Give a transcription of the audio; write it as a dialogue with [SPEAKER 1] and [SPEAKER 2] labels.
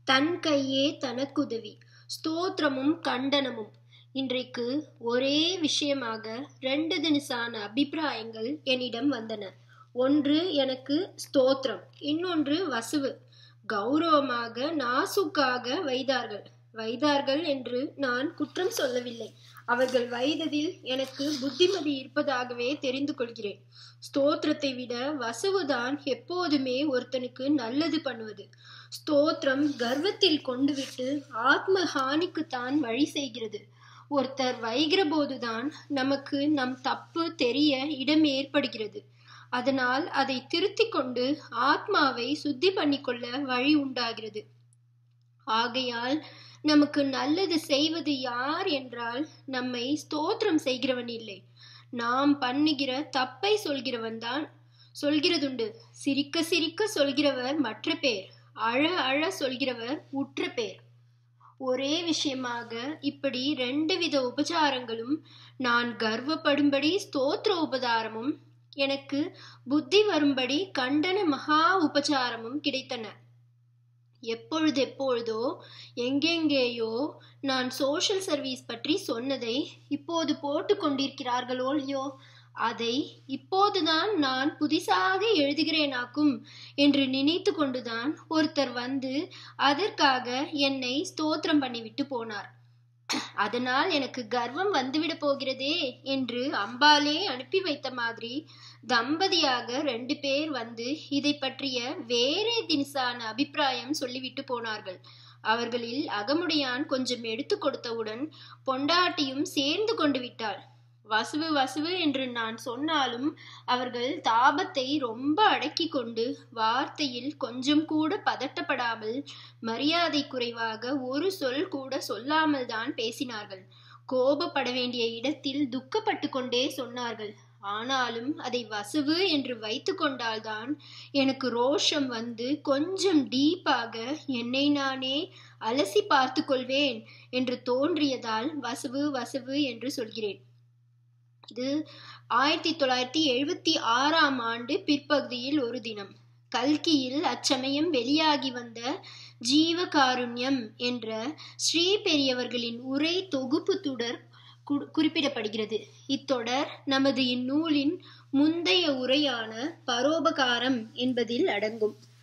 [SPEAKER 1] தன் கையே தனக்குதவி ஸ்தோத்திரமும் கண்டனமும் இன்றைக்கு ஒரே விஷயமாக ரெண்டு தினசான அபிப்பிராயங்கள் என்னிடம் வந்தன ஒன்று எனக்கு ஸ்தோத்திரம் இன்னொன்று வசுவு கௌரவமாக நாசுக்காக வைத்தார்கள் வைத்தார்கள் என்று நான் குற்றம் சொல்லவில்லை அவர்கள் வைத்ததில் எனக்கு புத்திமதி இருப்பதாகவே தெரிந்து கொள்கிறேன் ஸ்தோத்திரத்தை விட வசுவுதான் எப்போதுமே ஒருத்தனுக்கு நல்லது பண்ணுவது ஸ்தோத்திரம் கர்வத்தில் கொண்டு விட்டு ஆத்ம ஹானிக்குத்தான் வழி செய்கிறது ஒருத்தர் வைகிற போதுதான் நமக்கு நம் தப்பு தெரிய இடம் ஏற்படுகிறது அதனால் அதை திருத்தி கொண்டு ஆத்மாவை சுத்தி பண்ணிக்கொள்ள வழி உண்டாகிறது ஆகையால் நமக்கு நல்லது செய்வது யார் என்றால் நம்மை ஸ்தோத்திரம் செய்கிறவன் இல்லை நாம் பண்ணுகிற தப்பை சொல்கிறவன் தான் சொல்கிறதுண்டு சிரிக்க சிரிக்க சொல்கிறவர் மற்ற பேர் அழ அழ சொல்கிறவர் உற்ற பேர் ஒரே விஷயமாக இப்படி ரெண்டு வித உபச்சாரங்களும் நான் கர்வப்படும்படி ஸ்தோத்திர உபதாரமும் எனக்கு புத்தி வரும்படி கண்டன மகா உபச்சாரமும் கிடைத்தன எப்பொழுது எப்பொழுதோ எங்கெங்கேயோ நான் சோஷியல் சர்வீஸ் பற்றி சொன்னதை இப்போது போட்டு கொண்டிருக்கிறார்களோ இல்லையோ அதை இப்போதுதான் நான் புதிசாக எழுதுகிறேனாக்கும் என்று நினைத்து கொண்டுதான் ஒருத்தர் வந்து அதற்காக என்னை ஸ்தோத்திரம் பண்ணிவிட்டு போனார் அதனால் எனக்கு கர்வம் வந்துவிட போகிறதே என்று அம்பாலே அனுப்பி வைத்த மாதிரி தம்பதியாக ரெண்டு பேர் வந்து இதை பற்றிய வேறே தினசான அபிப்பிராயம் சொல்லிவிட்டு போனார்கள் அவர்களில் அகமுடையான் கொஞ்சம் எடுத்து கொடுத்தவுடன் பொண்டாட்டியும் சேர்ந்து கொண்டு விட்டாள் வசுவு வசுவு என்று நான் சொன்னாலும் அவர்கள் தாபத்தை ரொம்ப அடக்கி கொண்டு வார்த்தையில் கொஞ்சம் கூட பதட்டப்படாமல் மரியாதை குறைவாக ஒரு சொல் கூட சொல்லாமல் தான் பேசினார்கள் கோபப்பட வேண்டிய இடத்தில் துக்கப்பட்டு கொண்டே சொன்னார்கள் ஆனாலும் அதை வசுவு என்று வைத்து கொண்டால்தான் எனக்கு ரோஷம் வந்து கொஞ்சம் டீப்பாக என்னை நானே அலசி பார்த்து கொள்வேன் என்று தோன்றியதால் வசுவு வசுவு என்று சொல்கிறேன் இது ஆயிரத்தி தொள்ளாயிரத்தி எழுபத்தி ஆறாம் ஆண்டு பிற்பகுதியில் ஒரு தினம் கல்கியில் அச்சமயம் வெளியாகி வந்த ஜீவகாருண்யம் என்ற ஸ்ரீ பெரியவர்களின் உரை தொகுப்பு தொடர் குறிப்பிடப்படுகிறது இத்தொடர் நமது இந்நூலின் முந்தைய உரையான பரோபகாரம் என்பதில் அடங்கும்